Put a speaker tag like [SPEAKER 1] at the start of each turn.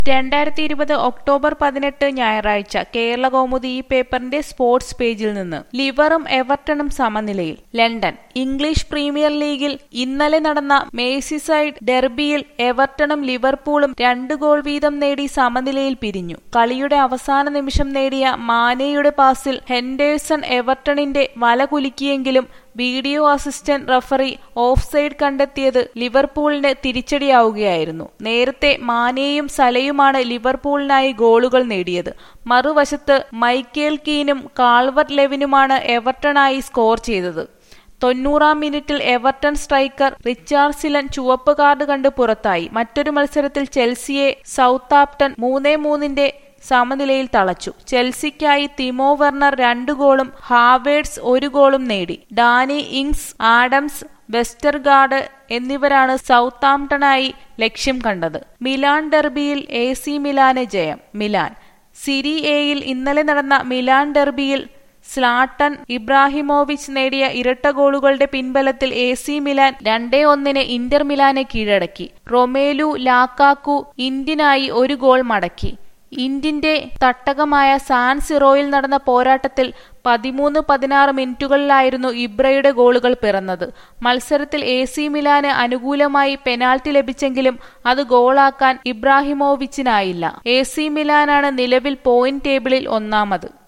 [SPEAKER 1] രണ്ടായിരത്തി ഇരുപത് ഒക്ടോബർ പതിനെട്ട് ഞായറാഴ്ച കേരള കൗമുദി ഈ പേപ്പറിന്റെ സ്പോർട്സ് പേജിൽ നിന്ന് ലിവറും എവർട്ടണും സമനിലയിൽ ലണ്ടൻ ഇംഗ്ലീഷ് പ്രീമിയർ ലീഗിൽ ഇന്നലെ നടന്ന മേസിസൈഡ് ഡെർബിയിൽ എവർട്ടണും ലിവർപൂളും രണ്ട് ഗോൾ വീതം നേടി സമനിലയിൽ പിരിഞ്ഞു കളിയുടെ അവസാന നിമിഷം നേടിയ മാനെയുടെ പാസിൽ ഹെൻഡേഴ്സൺ എവർട്ടണിന്റെ വല കുലുക്കിയെങ്കിലും video assistant referee offside കണ്ടെത്തിയത് ലിവർപൂളിന് തിരിച്ചടിയാവുകയായിരുന്നു നേരത്തെ മാനെയും സലയുമാണ് ലിവർപൂളിനായി ഗോളുകൾ നേടിയത് മറുവശത്ത് മൈക്കേൽ കീനും കാൾവർ ലെവിനുമാണ് എവർട്ടണായി സ്കോർ ചെയ്തത് തൊണ്ണൂറാം മിനിറ്റിൽ എവർട്ടൺ സ്ട്രൈക്കർ റിച്ചാർഡ്സിലൻ ചുവപ്പ് കാർഡ് കണ്ട് പുറത്തായി മറ്റൊരു മത്സരത്തിൽ ചെൽസിയെ സൗത്താപ്ടൺ മൂന്നേ മൂന്നിന്റെ സമനിലയിൽ തളച്ചു ചെൽസിക്കായി തിമോ വെർണർ രണ്ട് ഗോളും ഹാവേഡ്സ് ഒരു ഗോളും നേടി ഡാനി ഇങ്സ് ആഡംസ് വെസ്റ്റർഗാർഡ് എന്നിവരാണ് സൗത്താംപ്ടണായി ലക്ഷ്യം കണ്ടത് മിലാൻ ഡെർബിയിൽ എ സി മിലാന് ജയം മിലാൻ സിരി എയിൽ ഇന്നലെ നടന്ന മിലാൻ ഡെർബിയിൽ സ്ലാട്ടൻ ഇബ്രാഹിമോവിച്ച് നേടിയ ഇരട്ട ഗോളുകളുടെ പിൻബലത്തിൽ എ സി മിലാൻ രണ്ടേ ഒന്നിന് ഇന്റർ മിലാനെ കീഴടക്കി റൊമേലു ലാക്കാക്കു ഇന്ത്യനായി ഒരു ഗോൾ മടക്കി ഇന്ത്യന്റെ തട്ടകമായ സാൻ സിറോയിൽ നടന്ന പോരാട്ടത്തിൽ പതിമൂന്ന് പതിനാറ് മിനിറ്റുകളിലായിരുന്നു ഇബ്രയുടെ ഗോളുകൾ പിറന്നത് മത്സരത്തിൽ എ സി മിലാന് അനുകൂലമായി പെനാൽറ്റി ലഭിച്ചെങ്കിലും അത് ഗോളാക്കാൻ ഇബ്രാഹിമോവിച്ചിനായില്ല എ സി മിലാനാണ് നിലവിൽ പോയിന്റ് ടേബിളിൽ ഒന്നാമത്